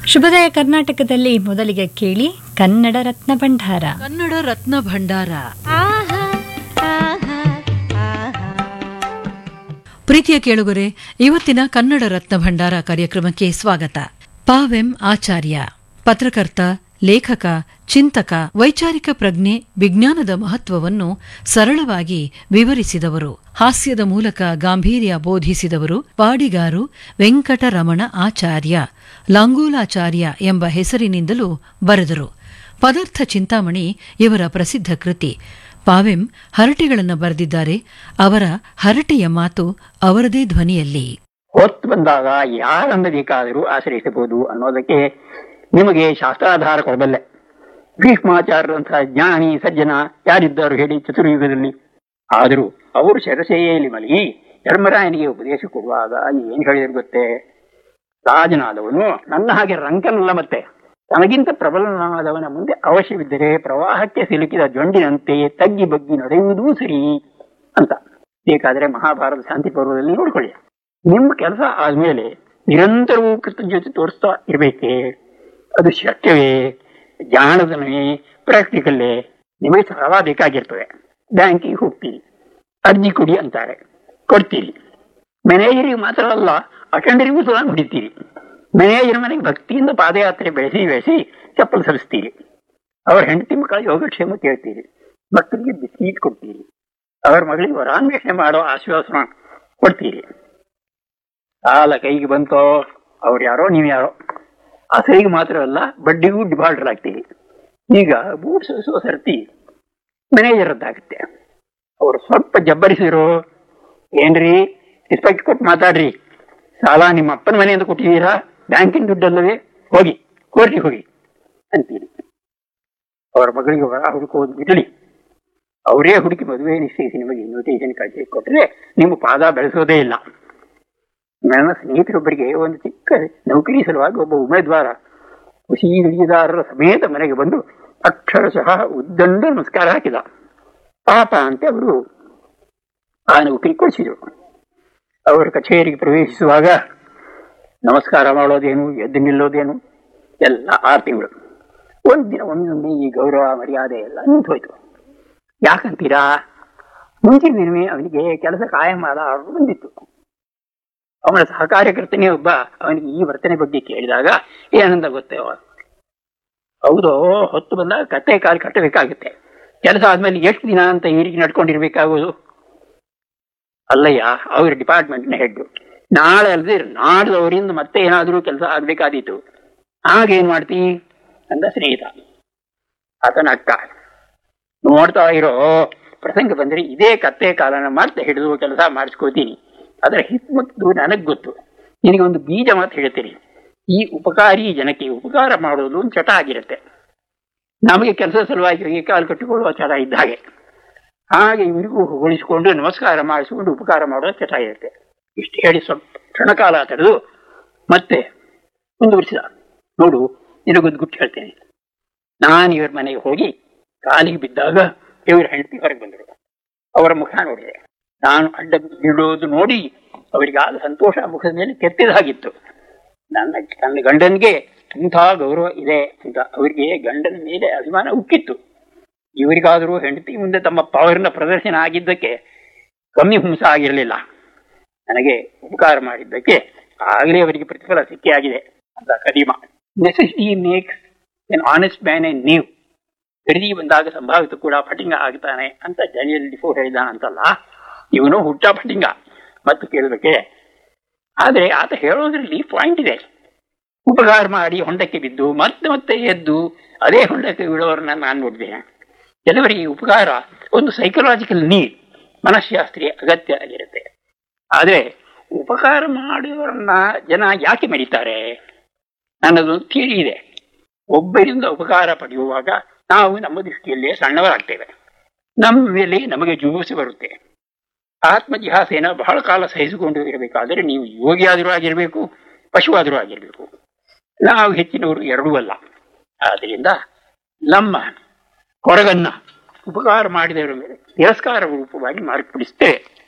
ಶುಭೋದಯ ಕರ್ನಾಟಕದಲ್ಲಿ ಮೊದಲಿಗೆ ಕೇಳಿ ಕನ್ನಡ ರತ್ನ ಭಂಡಾರ ಕನ್ನಡ ರತ್ನ ಭಂಡಾರ ಪ್ರೀತಿಯ ಕೇಳುಗರೆ ಇವತ್ತಿನ ಕನ್ನಡ ರತ್ನ ಭಂಡಾರ ಕಾರ್ಯಕ್ರಮಕ್ಕೆ ಸ್ವಾಗತ ಪಾವೆಂ ಆಚಾರ್ಯ ಪತ್ರಕರ್ತ ಲೇಖಕ ಚಿಂತಕ ವೈಚಾರಿಕ ಪ್ರಜ್ಞೆ ವಿಜ್ಞಾನದ ಮಹತ್ವವನ್ನು ಸರಳವಾಗಿ ವಿವರಿಸಿದವರು ಹಾಸ್ಯದ ಮೂಲಕ ಗಾಂಭೀರ್ಯ ಬೋಧಿಸಿದವರು ಪಾಡಿಗಾರು ವೆಂಕಟರಮಣ ಆಚಾರ್ಯ ಲಾಂಗೂಲಾಚಾರ್ಯ ಎಂಬ ಹೆಸರಿನಿಂದಲೂ ಬರೆದರು ಪದಾರ್ಥ ಚಿಂತಾಮಣಿ ಇವರ ಪ್ರಸಿದ್ಧ ಕೃತಿ ಪಾವೆಂ ಹರಟೆಗಳನ್ನು ಬರೆದಿದ್ದಾರೆ ಅವರ ಹರಟೆಯ ಮಾತು ಅವರದೇ ಧ್ವನಿಯಲ್ಲಿ ಹೊತ್ತು ಬಂದಾಗ ಯಾರನ್ನ ಬೇಕಾದರೂ ಆಶ್ರಯಿಸಬಹುದು ಅನ್ನೋದಕ್ಕೆ ನಿಮಗೆ ಶಾಸ್ತ್ರಾಧಾರ ಕೊಡಬಲ್ಲೆ ಭೀಷ್ಮಾಚಾರ್ಯರಂತಹ ಜ್ಞಾನಿ ಸಜ್ಜನ ಯಾರಿದ್ದಾರು ಹೇಳಿ ಚತುರ್ಯುಗದಲ್ಲಿ ಆದರೂ ಅವರು ಶರಸೆಯಲ್ಲಿ ಮಲಗಿ ಧರ್ಮರಾಯನಿಗೆ ಉಪದೇಶ ಕೊಡುವಾಗ ಏನ್ ಹೇಳಿದ್ರು ಗೊತ್ತೇ ರಾಜನಾದವನು ನನ್ನ ಹಾಗೆ ರಂಕನಲ್ಲ ಮತ್ತೆ ತನಗಿಂತ ಪ್ರಬಲನಾದವನ ಮುಂದೆ ಅವಶ್ಯವಿದ್ದರೆ ಪ್ರವಾಹಕ್ಕೆ ಸಿಲುಕಿದ ಜೊಂಡಿನಂತೆ ತಗ್ಗಿ ಬಗ್ಗಿ ನಡೆಯುವುದೂ ಸರಿ ಅಂತ ಬೇಕಾದರೆ ಮಹಾಭಾರತ ಶಾಂತಿ ಪರ್ವದಲ್ಲಿ ನೋಡ್ಕೊಳ್ಳಿ ನಿಮ್ಮ ಕೆಲಸ ಆದ್ಮೇಲೆ ನಿರಂತರವೂ ಕೃತಜ್ಞತೆ ತೋರಿಸ್ತಾ ಇರ್ಬೇಕೇ ಅದು ಶಕ್ಯವೇ ಜಾಣದನವೇ ಪ್ರಾಕ್ಟಿಕಲ್ಲೇ ನಿಮಗೆ ಸಾಲ ಬೇಕಾಗಿರ್ತದೆ ಬ್ಯಾಂಕಿಗೆ ಹೋಗ್ತೀರಿ ಅರ್ಜಿ ಕೊಡಿ ಅಂತಾರೆ ಕೊಡ್ತೀರಿ ಮ್ಯಾನೇಜರಿಗೆ ಮಾತ್ರ ಅಲ್ಲ ಅಟೆಂಡರಿಗೂ ಸಹ ಹೊಡಿತೀರಿ ಮ್ಯಾನೇಜರ್ ಮನೆಗೆ ಭಕ್ತಿಯಿಂದ ಪಾದಯಾತ್ರೆ ಬೆಳೆಸಿ ಬೆಳೆಸಿ ಚಪ್ಪಲ್ ಸರಿಸ್ತೀರಿ ಅವ್ರ ಹೆಂಡತಿ ಮಕ್ಕಳ ಯೋಗಕ್ಷೇಮ ಕೇಳ್ತೀರಿ ಮಕ್ಕಳಿಗೆ ಬಿಸ್ಕೀಟ್ ಕೊಡ್ತೀರಿ ಅವ್ರ ಮಗಳಿಗೆ ವರಾನ್ವೇಷಣೆ ಮಾಡೋ ಆಶ್ವಾಸನ ಕೊಡ್ತೀರಿ ಸಾಲ ಕೈಗೆ ಬಂತೋ ಅವ್ರು ಯಾರೋ ನೀವು ಯಾರೋ ಅಸಲಿಗೆ ಮಾತ್ರ ಅಲ್ಲ ಬಡ್ಡಿಗೂ ಡಿಫಾಲ್ಟರ್ ಆಗ್ತೀರಿ ಈಗ ಬೂಟ್ ಸರಿಸೋ ಸರ್ತಿ ಮ್ಯಾನೇಜರ್ ರದ್ದಾಗುತ್ತೆ ಅವ್ರು ಸ್ವಲ್ಪ ಜಬ್ಬರಿಸಿರೋ ಏನ್ರಿ ರಿಸ್ಪೆಕ್ಟ್ ಕೊಟ್ಟು ಮಾತಾಡ್ರಿ ಸಾಲ ನಿಮ್ಮ ಅಪ್ಪನ ಮನೆಯಿಂದ ಕೊಟ್ಟಿದ್ದೀರಾ ಬ್ಯಾಂಕಿನ ದುಡ್ಡಲ್ಲವೇ ಹೋಗಿ ಕೋರ್ಟಿಗೆ ಹೋಗಿ ಅಂತೀರಿ ಅವರ ಮಗಳಿಗೆ ಹೊರ ಹುಡುಕೋದು ಬಿಡಲಿ ಅವರೇ ಹುಡುಕಿ ಮದುವೆ ನಿಶ್ಚಯಿಸಿ ನಿಮಗೆ ಇನ್ವಿಟೇಷನ್ ಕಳಿಸಿ ಕೊಟ್ಟರೆ ನಿಮ್ಮ ಪಾದ ಬೆಳೆಸೋದೇ ಇಲ್ಲ ನನ್ನ ಸ್ನೇಹಿತರೊಬ್ಬರಿಗೆ ಒಂದು ಚಿಕ್ಕ ನೌಕರಿ ಸಲುವಾಗಿ ಒಬ್ಬ ಉಮೇದ್ವಾರ ಖುಷಿ ಹಿಡಿದಾರರ ಸಮೇತ ಮನೆಗೆ ಬಂದು ಅಕ್ಷರಶಃ ಉದ್ದಂಡ ನಮಸ್ಕಾರ ಹಾಕಿದ ಪಾಪ ಅಂತ ಅವರು ಆ ನೌಕರಿ ಕೊಡಿಸಿದರು ಅವರು ಕಚೇರಿಗೆ ಪ್ರವೇಶಿಸುವಾಗ ನಮಸ್ಕಾರ ಮಾಡೋದೇನು ಎದ್ದು ನಿಲ್ಲೋದೇನು ಎಲ್ಲ ಆರು ತಿಂಗಳು ಒಂದು ದಿನ ಒಮ್ಮೊಮ್ಮೆ ಈ ಗೌರವ ಮರ್ಯಾದೆ ಎಲ್ಲ ನಿಂತು ಹೋಯ್ತು ಯಾಕಂತೀರಾ ಮುಂಚಿನ ದಿನವೇ ಅವನಿಗೆ ಕೆಲಸ ಕಾಯಂ ಆದ ಆರ್ಡರ್ ಬಂದಿತ್ತು ಅವನ ಸಹಕಾರ್ಯಕರ್ತನೇ ಒಬ್ಬ ಅವನಿಗೆ ಈ ವರ್ತನೆ ಬಗ್ಗೆ ಕೇಳಿದಾಗ ಏನಂದ ಗೊತ್ತೇ ಹೌದು ಹೊತ್ತು ಬಂದಾಗ ಕತ್ತೆ ಕಾಲು ಕಟ್ಟಬೇಕಾಗುತ್ತೆ ಕೆಲಸ ಆದ್ಮೇಲೆ ಎಷ್ಟು ದಿನ ಅಂತ ಈ ರೀತಿ ನಡ್ಕೊಂಡಿರ್ಬೇಕಾಗೋದು ಅಲ್ಲಯ್ಯ ಅವ್ರ ಡಿಪಾರ್ಟ್ಮೆಂಟ್ನ ಹೆಡ್ ನಾಳೆ ಅಲ್ಲದೆ ನಾಡ್ದು ಅವರಿಂದ ಮತ್ತೆ ಏನಾದರೂ ಕೆಲಸ ಆಗ್ಬೇಕಾದೀತು ಆಗೇನ್ ಮಾಡ್ತಿ ಅಂದ ಸ್ನೇಹಿತ ಆತನ ಅಕ್ಕ ನೋಡ್ತಾ ಇರೋ ಪ್ರಸಂಗ ಬಂದ್ರೆ ಇದೇ ಕತ್ತೆ ಕಾಲನ ಮತ್ತೆ ಹಿಡಿದು ಕೆಲಸ ಮಾಡಿಸ್ಕೋತೀನಿ ಅದರ ಹಿತ್ಮತ್ತು ನನಗ್ ಗೊತ್ತು ನಿನಗೆ ಒಂದು ಬೀಜ ಮಾತು ಹೇಳ್ತೀನಿ ಈ ಉಪಕಾರಿ ಜನಕ್ಕೆ ಉಪಕಾರ ಮಾಡೋದು ಒಂದು ಚಟ ಆಗಿರುತ್ತೆ ನಮಗೆ ಕೆಲಸ ಸಲುವಾಗಿ ಕಾಲು ಕಟ್ಟಿಕೊಳ್ಳುವ ಚಟ ಇದ್ದ ಹಾಗೆ ಹಾಗೆ ಇವರಿಗೂ ಹೋಲಿಸಿಕೊಂಡು ನಮಸ್ಕಾರ ಮಾಡಿಸಿಕೊಂಡು ಉಪಕಾರ ಮಾಡುವ ಚಟ ಇರುತ್ತೆ ಇಷ್ಟು ಹೇಳಿ ಸ್ವಲ್ಪ ಕ್ಷಣಕಾಲ ತಡೆದು ಮತ್ತೆ ಮುಂದುವರಿಸಿದ ನೋಡು ನಿನಗೊಂದು ಗುಟ್ಟು ಹೇಳ್ತೇನೆ ನಾನು ಇವ್ರ ಮನೆಗೆ ಹೋಗಿ ಕಾಲಿಗೆ ಬಿದ್ದಾಗ ಇವ್ರ ಹೆಂಡತಿ ಹೊರಗೆ ಬಂದರು ಅವರ ಮುಖ ನೋಡಿದೆ ನಾನು ಅಡ್ಡ ಬಿಡೋದು ನೋಡಿ ಅವರಿಗಾದ ಸಂತೋಷ ಮುಖದ ಮೇಲೆ ಕೆತ್ತಿದ ಹಾಗಿತ್ತು ನನ್ನ ನನ್ನ ಗಂಡನಿಗೆ ಇಂಥ ಗೌರವ ಇದೆ ಅಂತ ಅವರಿಗೆ ಗಂಡನ ಮೇಲೆ ಅಭಿಮಾನ ಉಕ್ಕಿತ್ತು ಇವರಿಗಾದರೂ ಹೆಂಡತಿ ಮುಂದೆ ತಮ್ಮ ಪವರ್ನ ಪ್ರದರ್ಶನ ಆಗಿದ್ದಕ್ಕೆ ಕಮ್ಮಿ ಹುಂಸ ಆಗಿರಲಿಲ್ಲ ನನಗೆ ಉಪಕಾರ ಮಾಡಿದ್ದಕ್ಕೆ ಆಗಲೇ ಅವರಿಗೆ ಪ್ರತಿಫಲ ಸಿಕ್ಕೇ ಆಗಿದೆ ಅಂತ ಕದೀಮ necessity makes an honest man ಎನ್ ನೀವು ಖರೀದಿ ಬಂದಾಗ ಸಂಭಾವಿತ ಕೂಡ ಫಟಿಂಗ ಆಗ್ತಾನೆ ಅಂತ ಡೇನಿಯಲ್ ಡಿಫೋ ಹೇಳಿದಾನಂತಲ್ಲ ಇವನು ಹುಟ್ಟ ಫಟಿಂಗ ಮತ್ತು ಕೇಳಬೇಕೆ ಆದರೆ ಆತ ಹೇಳೋದ್ರಲ್ಲಿ ಪಾಯಿಂಟ್ ಇದೆ ಉಪಕಾರ ಮಾಡಿ ಹೊಂಡಕ್ಕೆ ಬಿದ್ದು ಮತ್ತೆ ಮತ್ತೆ ಎದ್ದು ಅದೇ ಹೊಂಡಕ್ಕೆ ಬೀಳೋರನ್ನ ನಾನು ನೋಡಿದೆ ಕೆಲವರಿಗೆ ಉಪಕಾರ ಒಂದು ಸೈಕಲಾಜಿಕಲ್ ನೀಡ್ ಮನಃಶಾಸ್ತ್ರೀಯ ಅಗತ್ಯ ಆಗಿರುತ್ತೆ ಆದರೆ ಉಪಕಾರ ಮಾಡುವವರನ್ನ ಜನ ಯಾಕೆ ಮೆರೀತಾರೆ ನನ್ನದೊಂದು ಥಿಯರಿ ಇದೆ ಒಬ್ಬರಿಂದ ಉಪಕಾರ ಪಡೆಯುವಾಗ ನಾವು ನಮ್ಮ ದೃಷ್ಟಿಯಲ್ಲೇ ಸಣ್ಣವರಾಗ್ತೇವೆ ನಮ್ಮ ಮೇಲೆ ನಮಗೆ ಜುಗುಪ್ಸೆ ಬರುತ್ತೆ ಆತ್ಮ ಜಿಹಾಸೆನ ಬಹಳ ಕಾಲ ಸಹಿಸಿಕೊಂಡು ಇರಬೇಕಾದರೆ ನೀವು ಯೋಗಿಯಾದರೂ ಆಗಿರಬೇಕು ಪಶುವಾದರೂ ಆಗಿರಬೇಕು ನಾವು ಹೆಚ್ಚಿನವರು ಎರಡೂ ಅಲ್ಲ ಆದ್ದರಿಂದ ನಮ್ಮ ಹೊರಗನ್ನ ಉಪಕಾರ ಮಾಡಿದವರ ಮೇಲೆ ತಿರಸ್ಕಾರ ರೂಪವಾಗಿ ಮಾರ್ಪಡಿಸ್ತೇವೆ